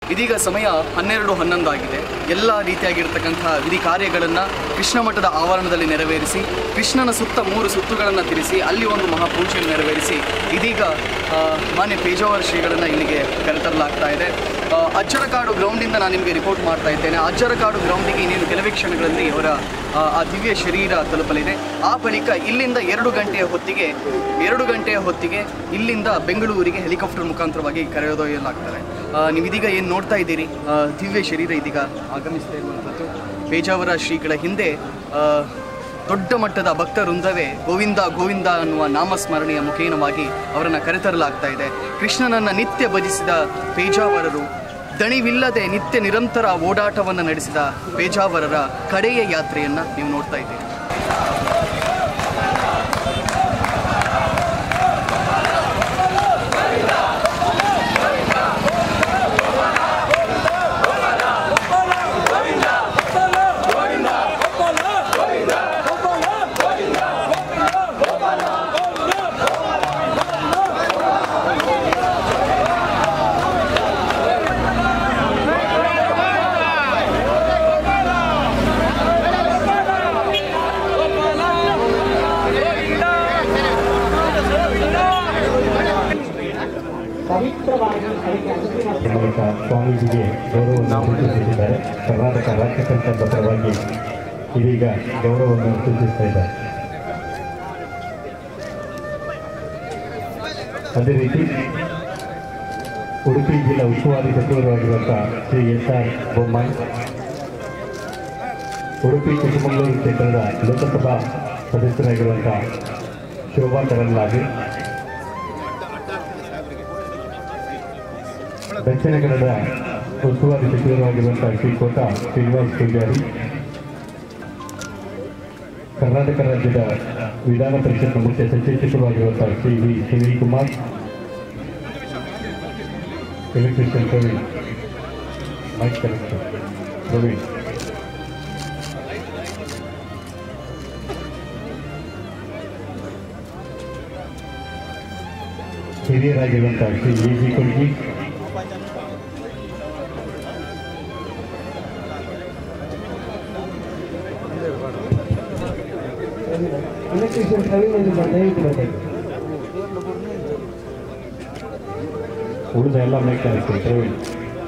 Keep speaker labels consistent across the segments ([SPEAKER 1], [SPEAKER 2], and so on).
[SPEAKER 1] ಇದೀಗ ಸಮಯ ಹನ್ನೆರಡು ಹನ್ನೊಂದು ಆಗಿದೆ ಎಲ್ಲ ರೀತಿಯಾಗಿರ್ತಕ್ಕಂತಹ ವಿಧಿ ಕಾರ್ಯಗಳನ್ನು ಕೃಷ್ಣ ಮಠದ ಆವರಣದಲ್ಲಿ ನೆರವೇರಿಸಿ ಕೃಷ್ಣನ ಸುತ್ತ ಮೂರು ಸುತ್ತುಗಳನ್ನು ತಿರುಗಿಸಿ ಅಲ್ಲಿ ಒಂದು ಮಹಾಪೂಜೆಯನ್ನು ನೆರವೇರಿಸಿ ಇದೀಗ ಆ, ಮಾನ್ಯ ಪೇಜಾವರ ಶ್ರೀಗಳನ್ನು ಇಲ್ಲಿಗೆ ಕರೆತರಲಾಗ್ತಾ ಇದೆ ಆ, ಅಜ್ಜರಕಾಡು ಗ್ರೌಂಡಿಂದ ನಾನು ನಿಮಗೆ ರಿಪೋರ್ಟ್ ಮಾಡ್ತಾ ಇದ್ದೇನೆ ಅಜ್ಜರಕಾಡು ಗ್ರೌಂಡಿಗೆ ಇನ್ನೇನು ಕೆಲವೇ ಕ್ಷಣಗಳಲ್ಲಿ ಅವರ ಆ, ಆ ದಿವ್ಯ ಶರೀರ ತಲುಪಲಿದೆ ಆ ಬಳಿಕ ಇಲ್ಲಿಂದ ಎರಡು ಗಂಟೆಯ ಹೊತ್ತಿಗೆ ಎರಡು ಗಂಟೆಯ ಹೊತ್ತಿಗೆ ಇಲ್ಲಿಂದ ಬೆಂಗಳೂರಿಗೆ ಹೆಲಿಕಾಪ್ಟರ್ ಮುಖಾಂತರವಾಗಿ ಕರೆದೊಯ್ಯಲಾಗ್ತಾರೆ ಆ, ನೀವು ಇದೀಗ ಏನು ನೋಡ್ತಾ ಇದ್ದೀರಿ ಆ, ದಿವ್ಯ ಶರೀರ ಇದೀಗ ಆಗಮಿಸ್ತಾ ಇರುವಂಥದ್ದು ಪೇಜಾವರ ಶ್ರೀಗಳ ಹಿಂದೆ ಆ, ದೊಡ್ಡ ಮಟ್ಟದ ಭಕ್ತ ವೃಂದವೇ ಗೋವಿಂದ ಗೋವಿಂದ ಅನ್ನುವ ನಾಮಸ್ಮರಣೆಯ ಮುಖೇನವಾಗಿ ಅವರನ್ನು ಕರೆತರಲಾಗ್ತಾ ಇದೆ ಕೃಷ್ಣನನ್ನು ನಿತ್ಯ ಭಜಿಸಿದ ಪೇಜಾವರರು ದಣಿವಿಲ್ಲದೆ ನಿತ್ಯ ನಿರಂತರ ಓಡಾಟವನ್ನು ನಡೆಸಿದ ಪೇಜಾವರರ ಕಡೆಯ ಯಾತ್ರೆಯನ್ನು ನೀವು ನೋಡ್ತಾ ಇದ್ದೀರಿ
[SPEAKER 2] ಮೂಲಕ ಸ್ವಾಮೀಜಿಗೆ ಗೌರವವನ್ನು ಸೂಚಿಸುತ್ತಿದ್ದಾರೆ ಕರ್ನಾಟಕ ರಾಜ್ಯ ಸರ್ಕಾರದ ಪರವಾಗಿ ಇದೀಗ ಗೌರವವನ್ನು ಸೂಚಿಸ್ತಾ ಇದ್ದಾರೆ ಅದೇ ರೀತಿ ಉಡುಪಿ ಜಿಲ್ಲಾ ಉಸ್ತುವಾರಿ ಸಚಿವರಾಗಿರುವಂಥ ಶ್ರೀ ಎಸ್ ಆರ್ ಬೊಮ್ಮಾಯಿ ಉಡುಪಿ ಚಿಕ್ಕಮಗಳೂರು ಕ್ಷೇತ್ರದ ಲೋಕಸಭಾ ಸದಸ್ಯರಾಗಿರುವಂಥ ಶೋಭಾ ಕರಂದ್ಲಾಜೆ ದಕ್ಷಿಣ ಕನ್ನಡ ಉಸ್ತುವಾರಿ ಸಚಿವರಾಗಿರುವಂತಹ ಶ್ರೀ ಕೋಟ ಶ್ರೀನಿವಾಸ್ ಪೂಜಾರಿ ಕರ್ನಾಟಕ ರಾಜ್ಯದ ವಿಧಾನ ಪರಿಷತ್ನ ಮುಖ್ಯ ಸಚೇತಕರಾಗಿರುವಂತಹ Shri V Sunil Kumar electrician Praveen mike collector Praveen ಹಿರಿಯರಾಗಿರುವಂತಹ Shri V G Kodgi
[SPEAKER 3] electrician Praveen ಎಂದು ದಯವಿಟ್ಟು ಬರಬೇಕು
[SPEAKER 2] ಉಳಿದ ಎಲ್ಲ ಮೈಕ್ ಕಲೆಕ್ಟರ್ ಪ್ರವೀಣ್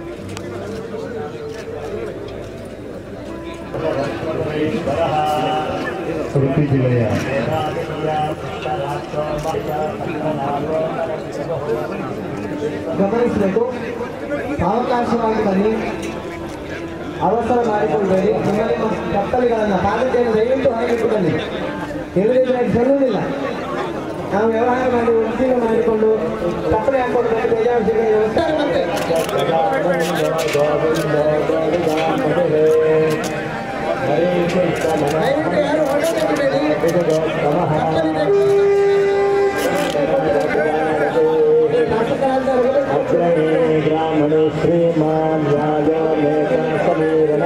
[SPEAKER 2] ಉಡುಪಿ ಜಿಲ್ಲೆಯ
[SPEAKER 3] ಗಮನಿಸಬೇಕು ಸಾವಕಾಶವಾಗಿ ಬನ್ನಿ ಅವಸರ ಮಾಡಿಕೊಳ್ಳಬೇಡಿ ನಿಮ್ಮ ನಿಮ್ಮ ಕತ್ತಲೆಗಳನ್ನು ಬಾಧ್ಯತೆಯನ್ನು ದಯವಿಟ್ಟು ಹೊರಗಿಟ್ಟು ಬನ್ನಿ ಎಲ್ಲಿದ್ರೆ ಸಲ್ಲುವುದಿಲ್ಲ ನಾವು ವ್ಯವಹಾರ ಮಾಡಿ ಉದ್ಯೋಗ ಮಾಡಿಕೊಂಡು ಕಪ್ಪಳೆ ಹಾಕೊಂಡು ಬಂದು ಬೇಜಾರು ಸಿಗಲಿ ನಮಸ್ಕಾರ ಮತ್ತೆ ದಯವಿಟ್ಟು ಯಾರು ಹೊರಡಬೇಡಿ
[SPEAKER 2] ಬ್ರಾಹ್ಮಣ ಶ್ರೀಮಾನ್ ರಾಜ ಮೇಘ ಸಮೀರಣ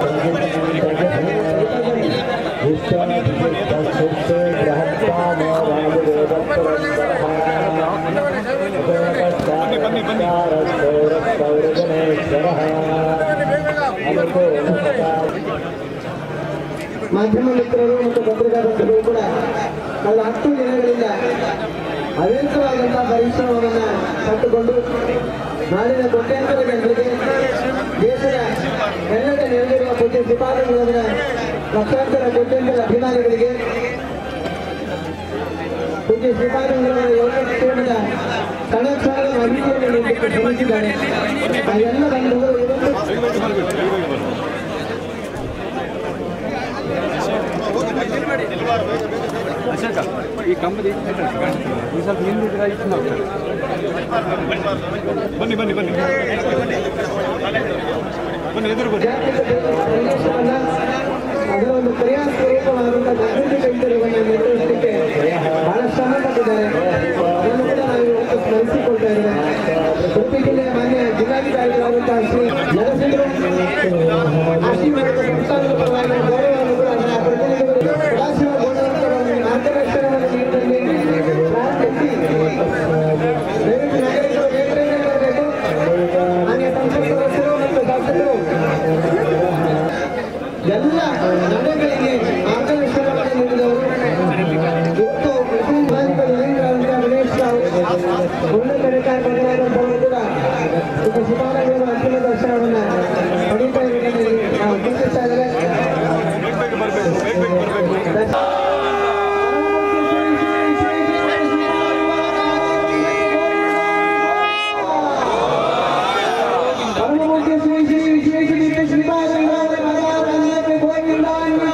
[SPEAKER 3] ಮಾಧ್ಯಮ ಮಿತ್ರರು ಮತ್ತು ಪತ್ರಿಕಾದಂತರು ಕೂಡ ಕಳೆದ ಹತ್ತು ದಿನಗಳಿಂದ ಅವಿರತವಾದಂತಹ ಪರಿಶ್ರಮವನ್ನು ಪಟ್ಟುಕೊಂಡು ನಾಡಿನ ಕೋಟ್ಯಾಂತರ ಜನರಿಗೆ ದೇಶದ ಎಲ್ಲೆಡೆ ನೆಲೆದಿರುವ ಪೂಜ್ಯ ಶ್ರೀಪಾದಂಗಳವರ ಲಕ್ಷಾಂತರ ಕೋಟ್ಯಾಂತರ ಅಭಿಮಾನಿಗಳಿಗೆ ಪೂಜ್ಯ ಶ್ರೀಪಾದಂಗಳವರ ಯೋಗಕ್ಷೇಮದ ಕಣ ಕ್ಷಣದ ಅಭಿವೃದ್ಧಿಯನ್ನು ನೀಡಲಿಕ್ಕೆ ಶ್ರಮಿಸಿದ್ದಾರೆ ಆ ಎಲ್ಲ ಬಂಧುಗಳು ಇವತ್ತು
[SPEAKER 4] ಈ ಕಂಬದಿ ಈ ಸ್ವಲ್ಪ ಹಿಂದಿದ್ರೆ ಬನ್ನಿ ಬನ್ನಿ ಬನ್ನಿ ಬನ್ನಿ ಎದುರು ಬನ್ನಿ
[SPEAKER 3] ಸಂದೇಶವನ್ನ ಅದರ ಒಂದು ಕ್ರಿಯಾ ಸ್ವರೂಪವಾದಂತಹ ಜಾಗೃತಿ ಕೈಂಕರ್ಯವನ್ನು ನಿರ್ವಹಿಸಲಿಕ್ಕೆ ಬಹಳ ಶ್ರಮ ಪಟ್ಟಿದ್ದಾರೆ ಅದನ್ನು ಕೂಡ ನಾವು ಇವತ್ತು ಸ್ಮರಿಸಿಕೊಳ್ತಾ ಇದ್ದೇವೆ ಉಡುಪಿ ಜಿಲ್ಲೆಯ ಮಾನ್ಯ ಜಿಲ್ಲಾಧಿಕಾರಿಗಳಾದಂತಹ ಶ್ರೀ ನರಸಿಂಹ ಆಶೀರ್ವಾದ ಸಂಸ್ಥಾನದ ಪರವಾಗಿ ಗೌರವವನ್ನು ಕೂಡ ನಮ್ಮ ಪ್ರತಿನಿಧಿಗಳು ಸದಾಶಿವ ಗೌಡರವರ ಒಂದು ಮಾರ್ಗದರ್ಶನವನ್ನು ನೀಡುವಲ್ಲಿ ಪ್ರಾರ್ಥಿಸಿ ದಯವಿಟ್ಟು ನಾಗರಿಕರು ಬೇಗನೆ ಬರಬೇಕು ಮಾನ್ಯ ಸಂಸತ್ ಸದಸ್ಯರು ಮನೆಗಳಿಗೆ ಮಾರ್ಗದರ್ಶನವನ್ನು ನೀಡಿದವರು ಮತ್ತು ಗಣೇಶ್ ರಾವ್ ಉನ್ನತ ಕಾರ್ಯಕ್ರಮದವರು ಕೂಡ ಈಗ ಶಿವಾಲಯಗಳ ಅಂತಿಮ ದರ್ಶನವನ್ನು ಪಡೀತಾ ಇರುವುದನ್ನು ನಾವು ಗುರುತಿಸ್ತಾ ಇದ್ದಾರೆ ಪರಮಪೂಜ್ಯ ಶ್ರೀ ಶ್ರೀ ವಿಶ್ವೇಶ್ವರ ಶ್ರೀಪಾದಂಗಾರ ಮಹಾರಾಜನಿಗೆ ಗೋವಿಂದ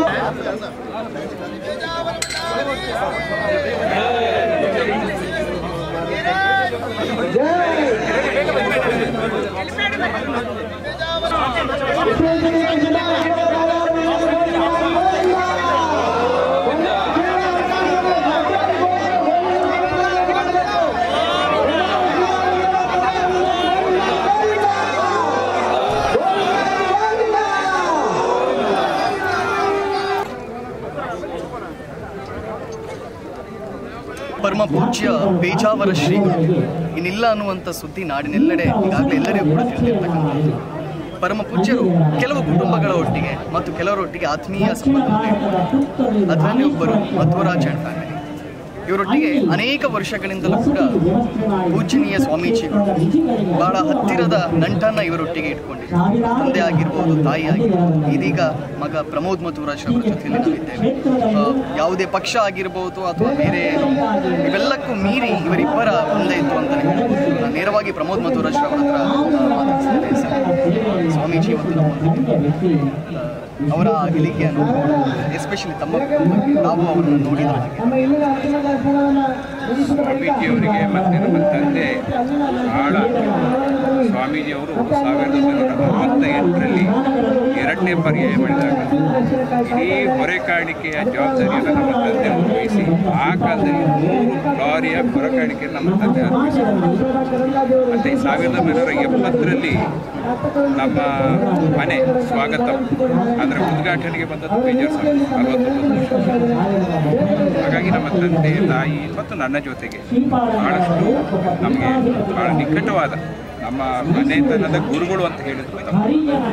[SPEAKER 1] ಪರಮ ಪೂಜ್ಯ ಪೇಜಾವರ ಶ್ರೀಗಳು ಇನ್ನಿಲ್ಲ ಅನ್ನುವಂಥ ಸುದ್ದಿ ನಾಡಿನೆಲ್ಲೆಡೆ ಈಗಾಗಲೇ ಎಲ್ಲರಿಗೂ ಕೂಡ ತಿಳಿದಿರ್ತಕ್ಕಂಥದ್ದು ಪರಮ ಪೂಜ್ಯರು ಕೆಲವು ಕುಟುಂಬಗಳ ಒಟ್ಟಿಗೆ ಮತ್ತು ಕೆಲವರೊಟ್ಟಿಗೆ ಆತ್ಮೀಯ ಸಂಬಂಧವನ್ನು ಇಟ್ಕೊಂಡಿದ್ದಾರೆ ಅದರಲ್ಲಿ ಒಬ್ಬರು ಮಧ್ವರಾಜ್ ಅಂಡ್ ಫ್ಯಾಮಿಲಿ ಇವರೊಟ್ಟಿಗೆ ಅನೇಕ ವರ್ಷಗಳಿಂದಲೂ ಕೂಡ ಪೂಜನೀಯ ಸ್ವಾಮೀಜಿಗಳು ಬಹಳ ಹತ್ತಿರದ ನಂಟನ್ನ ಇವರೊಟ್ಟಿಗೆ ಇಟ್ಕೊಂಡಿದ್ದಾರೆ ತಂದೆ ಆಗಿರ್ಬೋದು ತಾಯಿ ಆಗಿರ್ಬೋದು ಇದೀಗ ಮಗ ಪ್ರಮೋದ್ ಮಧುರಾಜ್ ಅವರ ಜೊತೆಯಲ್ಲಿ ನಾವಿದ್ದೇವೆ ಆ, ಯಾವುದೇ ಪಕ್ಷ ಆಗಿರ್ಬೋದು ಅಥವಾ ಬೇರೆ ಏನು ಇವೆಲ್ಲಕ್ಕೂ ಮೀರಿ ಇವರಿಬ್ಬರ ಒಂದೇ ಇತ್ತು ಅಂತಲೇ ಹೇಳ್ಬೋದು ನಾನು ನೇರವಾಗಿ ಪ್ರಮೋದ್ ಮಧುರಾಜ್ ಅವರ ಹತ್ರ ಆ, ಮಾತಾಡ್ತಿದ್ದೇನೆ ಸರ್ ಸ್ವಾಮೀಜಿ ಇವತ್ತು ನಮ್ಮೊಂದಿಗೆ ಆ, ಅವರ ಅಗಲಿಕೆಯನ್ನು ಎಸ್ಪೆಷಲಿ ತಮ್ಮ ಕುಟುಂಬಕ್ಕೆ ನಾವು ಅವರನ್ನು ನೋಡಿದ ಹಾಗೆ
[SPEAKER 3] ನಮ್ಮ ಇಲ್ಲಿನ ಅಂತಿಮ ದರ್ಶನವನ್ನು ಮುಗಿಸಿದ ಬಳಿಕ
[SPEAKER 5] ಸ್ವಾಮೀಜಿಯವರಿಗೆ ಮತ್ತು ನಮ್ಮ ತಂದೆ ಬಹಳ ಸ್ವಾಮೀಜಿಯವರು ಸಾವಿರದ ಒಂಬೈನೂರ ನಲವತ್ತ ಎಂಟರಲ್ಲಿ ಎರಡನೇ ಪರ್ಯಾಯ ಮಾಡಿದಾಗ ಇಡೀ ಹೊರೆಕಾಣಿಕೆಯ ಜವಾಬ್ದಾರಿಯನ್ನು ನಮ್ಮ ತಂದೆ ವಹಿಸಿ ಆ ಕಾಲದಲ್ಲಿ ನೂರು ಲಾರಿಯ ಹೊರೆಕಾಣಿಕೆಯನ್ನು ನಮ್ಮ ತಂದೆ ಅರ್ಪಿಸಿದರು ಮತ್ತು ಸಾವಿರದ ಒಂಬೈನೂರ ಎಪ್ಪತ್ತರಲ್ಲಿ ನಮ್ಮ ಮನೆ ಸ್ವಾಗತ ಅದರ ಉದ್ಘಾಟನೆಗೆ ಬಂದದ್ದು ಮೇಜರ್ ಸ್ವಾಮಿ ಅರವತ್ತೊಂಬತ್ತು ವರ್ಷ ಹಾಗಾಗಿ ನಮ್ಮ ತಂದೆ ತಾಯಿ ಮತ್ತು ನನ್ನ ಜೊತೆಗೆ ಬಹಳಷ್ಟು ನಮಗೆ ಬಹಳ ನಿಕಟವಾದ ನಮ್ಮ ಮನೆತನದ ಗುರುಗಳು ಅಂತ ಹೇಳಿದ್ರು ನಮ್ಮ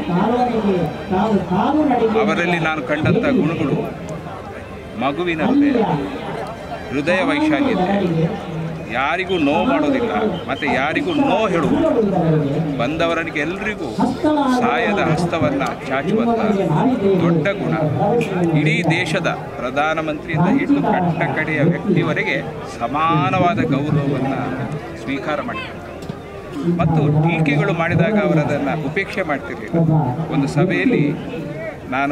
[SPEAKER 5] ಅವರಲ್ಲಿ ನಾನು ಕಂಡಂಥ ಗುಣಗಳು ಮಗುವಿನ ಹೃದಯ ಹೃದಯ ವೈಶಾಲ್ಯತೆ ಯಾರಿಗೂ ನೋವು ಮಾಡೋದಿಲ್ಲ ಮತ್ತು ಯಾರಿಗೂ ನೋವು ಹೇಳುವುದು ಬಂದವರಿಗೆ ಎಲ್ರಿಗೂ ಸಹಾಯದ ಹಸ್ತವನ್ನು ಚಾಚುವಂಥ ದೊಡ್ಡ ಗುಣ ಇಡೀ ದೇಶದ ಪ್ರಧಾನಮಂತ್ರಿಯಿಂದ ಹಿಡಿದು ಕಟ್ಟ ಕಡೆಯ ವ್ಯಕ್ತಿವರೆಗೆ ಸಮಾನವಾದ ಗೌರವವನ್ನು ಸ್ವೀಕಾರ ಮಾಡಿದ್ದಾರೆ ಮತ್ತು ಟೀಕೆಗಳು ಮಾಡಿದಾಗ ಅವರದನ್ನು ಉಪೇಕ್ಷೆ ಮಾಡ್ತಿರಲಿಲ್ಲ ಒಂದು ಸಭೆಯಲ್ಲಿ ನಾನು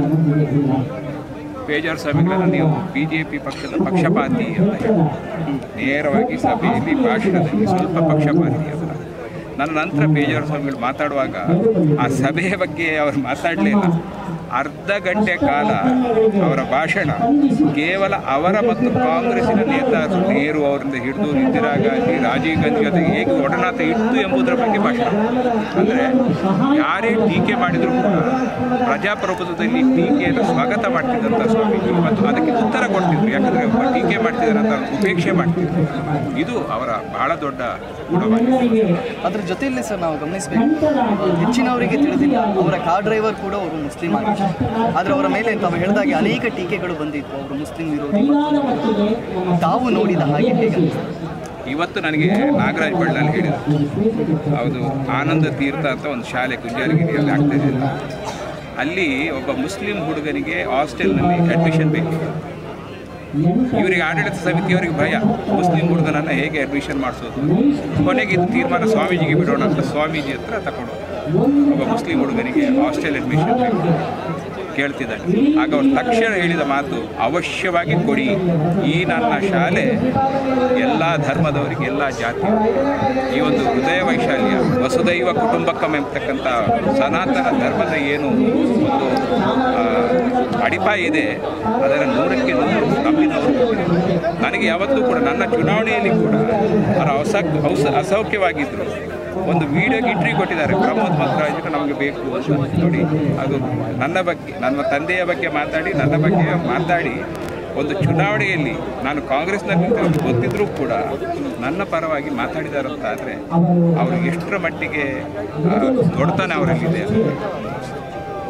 [SPEAKER 5] ಬೇಜಾರು ಸ್ವಾಮಿಗಳನ್ನು ನೀವು ಬಿ ಜೆ ಪಿ ಪಕ್ಷದ ಪಕ್ಷಪಾತಿ ಅಂತ ಹೇಳಿದ್ರು ನೇರವಾಗಿ ಸಭೆಯಲ್ಲಿ ಭಾಷಣದಲ್ಲಿ ಸ್ವಲ್ಪ ಪಕ್ಷಪಾತಿ ಅಂತ ನನ್ನ ನಂತರ ಬೇಜಾರು ಸ್ವಾಮಿಗಳು ಮಾತಾಡುವಾಗ ಆ ಸಭೆಯ ಬಗ್ಗೆ ಅವರು ಮಾತಾಡಲಿಲ್ಲ ಅರ್ಧ ಗಂಟೆ ಕಾಲ ಅವರ ಭಾಷಣ ಕೇವಲ ಅವರ ಮತ್ತು ಕಾಂಗ್ರೆಸ್ಸಿನ ನೇತಾರರು ನೆಹರು ಅವರಿಂದ ಹಿಡಿದು ಇಂದಿರಾ ಗಾಂಧಿ ರಾಜೀವ್ ಗಾಂಧಿ ಜೊತೆಗೆ ಹೇಗೆ ಒಡನಾಟ ಇತ್ತು ಎಂಬುದರ ಬಗ್ಗೆ ಭಾಷಣ ಅಂದರೆ ಯಾರೇ ಟೀಕೆ ಮಾಡಿದರೂ ಕೂಡ ಪ್ರಜಾಪ್ರಭುತ್ವದಲ್ಲಿ ಟೀಕೆಯನ್ನು ಸ್ವಾಗತ ಮಾಡ್ತಿದ್ದಂಥ ಸ್ವಾಮೀಜಿ ಮತ್ತು ಅದಕ್ಕೆ ಉತ್ತರ ಕೊಡ್ತಿದ್ರು ಯಾಕಂದರೆ ಒಬ್ಬ ಟೀಕೆ ಮಾಡ್ತಿದ್ದಾರೆ ಅಂತ ಅವ್ರು ಉಪೇಕ್ಷೆ ಮಾಡ್ತಿದ್ರು ಇದು ಅವರ ಬಹಳ ದೊಡ್ಡ ಗುಣವಾಗಿದೆ
[SPEAKER 1] ಅದ್ರ ಜೊತೆಯಲ್ಲಿ ಸರ್ ನಾವು ಗಮನಿಸಬೇಕು ಹೆಚ್ಚಿನವರಿಗೆ ತಿಳಿದಿಲ್ಲ ಅವರ ಕಾರ್ ಡ್ರೈವರ್ ಕೂಡ ಅವರು ಮುಸ್ಲಿಂ ಆಗಿದ್ದಾರೆ ಆದರೆ ಅವರ ಮೇಲೆ ತಾವು ಹೇಳಿದಾಗೆ ಅನೇಕ ಟೀಕೆಗಳು ಬಂದಿತ್ತು ಅವರು ಮುಸ್ಲಿಂ ವಿರೋಧಿ ತಾವು ನೋಡಿದ ಹಾಗೆ ಹೇಗೆ ಅನಿಸ್ತು?
[SPEAKER 5] ಇವತ್ತು ನನಗೆ ನಾಗರಾಜ್ ಬಳ್ಳಾಲ್ ಹೇಳಿದರು ಹೌದು ಆನಂದ ತೀರ್ಥ ಅಂತ ಒಂದು ಶಾಲೆ ಗುಂಜಾಲಗಿರಿಯಲ್ಲಿ ಆಗ್ತಾ ಇದೆ ಅಂತ. ಅಲ್ಲಿ ಒಬ್ಬ ಮುಸ್ಲಿಂ ಹುಡುಗನಿಗೆ ಹಾಸ್ಟೆಲ್ನಲ್ಲಿ ಅಡ್ಮಿಷನ್ ಬೇಕು ಇವರಿಗೆ ಆಡಳಿತ ಸಮಿತಿಯವರಿಗೆ ಭಯ ಮುಸ್ಲಿಂ ಹುಡುಗನನ್ನು ಹೇಗೆ ಅಡ್ಮಿಷನ್ ಮಾಡಿಸೋದು ಕೊನೆಗೆ ಇದು ತೀರ್ಮಾನ ಸ್ವಾಮೀಜಿಗೆ ಬಿಡೋಣ ಅಂತ ಸ್ವಾಮೀಜಿ ಹತ್ರ ತಗೊಂಡು ಒಬ್ಬ ಮುಸ್ಲಿಂ ಹುಡುಗನಿಗೆ ಹಾಸ್ಟೆಲ್ ಅಡ್ಮಿಷನ್ ಬೇಕು ಕೇಳ್ತಿದ್ದಾನೆ ಆಗ ಅವ್ರು ತಕ್ಷಣ ಹೇಳಿದ ಮಾತು ಅವಶ್ಯವಾಗಿ ಕೊಡಿ ಈ ನನ್ನ ಶಾಲೆ ಎಲ್ಲ ಧರ್ಮದವರಿಗೆ ಎಲ್ಲ ಜಾತಿ ಈ ಒಂದು ಹೃದಯ ವೈಶಾಲ್ಯ ವಸುದೈವ ಕುಟುಂಬಕಂ ಎಂಬತಕ್ಕಂಥ ಸನಾತನ ಧರ್ಮದ ಏನು ಒಂದು ಆ, ಅಡಿಪಾಯ ಇದೆ ಅದರ ನೂರಕ್ಕೆ ನೂರು ನಂಬಿದವರು ನನಗೆ ಯಾವತ್ತೂ ಕೂಡ ನನ್ನ ಚುನಾವಣೆಯಲ್ಲಿ ಕೂಡ ಅವರು ಅಸ ಔಸ ಅಸೌಖ್ಯವಾಗಿದ್ದರು ಒಂದು ವಿಡಿಯೋ ಗಿಟ್ರಿ ಕೊಟ್ಟಿದ್ದಾರೆ ಪ್ರಮೋದ್ ಮಧ್ವರಾಜ್ ನಮಗೆ ಬೇಕು ಅಂತ ನೋಡಿ ಅದು ನನ್ನ ಬಗ್ಗೆ ನನ್ನ ತಂದೆಯ ಬಗ್ಗೆ ಮಾತಾಡಿ ನನ್ನ ಬಗ್ಗೆ ಮಾತಾಡಿ ಒಂದು ಚುನಾವಣೆಯಲ್ಲಿ ನಾನು ಕಾಂಗ್ರೆಸ್ನಲ್ಲಿ ನಿಂತಿರೋದು ಗೊತ್ತಿದ್ರೂ ಕೂಡ ನನ್ನ ಪರವಾಗಿ ಮಾತಾಡಿದಾರಂತ ಆದರೆ ಅವರು ಎಷ್ಟರ ಮಟ್ಟಿಗೆ ಆ, ದೊಡ್ಡತನ ಅವರಲ್ಲಿದೆ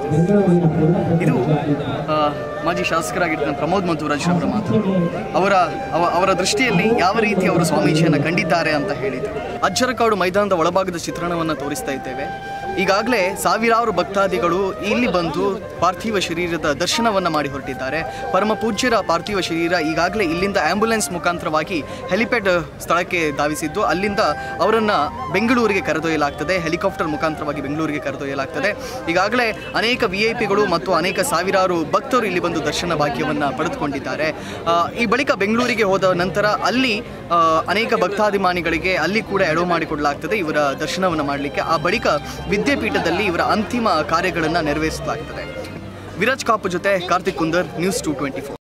[SPEAKER 1] ಇದು ಆ, ಮಾಜಿ ಶಾಸಕರಾಗಿರ್ತಕ್ಕಂಥ ಪ್ರಮೋದ್ ಮಧುರಾಜ್ ಅವರ ಮಾತು ಅವರ ಅವ- ಅವರ ದೃಷ್ಟಿಯಲ್ಲಿ ಯಾವ ರೀತಿ ಅವರು ಸ್ವಾಮೀಜಿಯನ್ನು ಕಂಡಿದ್ದಾರೆ ಅಂತ ಹೇಳಿದರು ಅಜ್ಜರಕಾಡು ಮೈದಾನದ ಒಳಭಾಗದ ಚಿತ್ರಣವನ್ನು ತೋರಿಸ್ತಾ ಇದ್ದೇವೆ ಈಗಾಗಲೇ ಸಾವಿರಾರು ಭಕ್ತಾದಿಗಳು ಇಲ್ಲಿ ಬಂದು ಪಾರ್ಥಿವ ಶರೀರದ ದರ್ಶನವನ್ನು ಮಾಡಿ ಹೊರಟಿದ್ದಾರೆ ಪರಮ ಪೂಜ್ಯರ ಪಾರ್ಥಿವ ಶರೀರ ಈಗಾಗಲೇ ಇಲ್ಲಿಂದ ಆಂಬ್ಯುಲೆನ್ಸ್ ಮುಖಾಂತರವಾಗಿ ಹೆಲಿಪ್ಯಾಡ್ ಸ್ಥಳಕ್ಕೆ ಧಾವಿಸಿದ್ದು ಅಲ್ಲಿಂದ ಅವರನ್ನು ಬೆಂಗಳೂರಿಗೆ ಕರೆದೊಯ್ಯಲಾಗ್ತದೆ ಹೆಲಿಕಾಪ್ಟರ್ ಮುಖಾಂತರವಾಗಿ ಬೆಂಗಳೂರಿಗೆ ಕರೆದೊಯ್ಯಲಾಗ್ತದೆ ಈಗಾಗಲೇ ಅನೇಕ ವಿ ಐ ಪಿಗಳು ಮತ್ತು ಅನೇಕ ಸಾವಿರಾರು ಭಕ್ತರು ಇಲ್ಲಿ ಬಂದು ದರ್ಶನ ಭಾಗ್ಯವನ್ನು ಪಡೆದುಕೊಂಡಿದ್ದಾರೆ ಆ, ಈ ಬಳಿಕ ಬೆಂಗಳೂರಿಗೆ ಹೋದ ನಂತರ ಅಲ್ಲಿ ಆ, ಅನೇಕ ಭಕ್ತಾಭಿಮಾನಿಗಳಿಗೆ ಅಲ್ಲಿ ಕೂಡ ಎಡವು ಮಾಡಿಕೊಡಲಾಗ್ತದೆ ಇವರ ದರ್ಶನವನ್ನು ಮಾಡಲಿಕ್ಕೆ ಆ ಬಳಿಕ ವಿದ್ಯಾಪೀಠದಲ್ಲಿ ಇವರ ಅಂತಿಮ ಕಾರ್ಯಗಳನ್ನು ನೆರವೇರಿಸಲಾಗ್ತದೆ ವಿರಾಜ್ ಕಾಪು ಜೊತೆ Karthik Kunder news to twenty four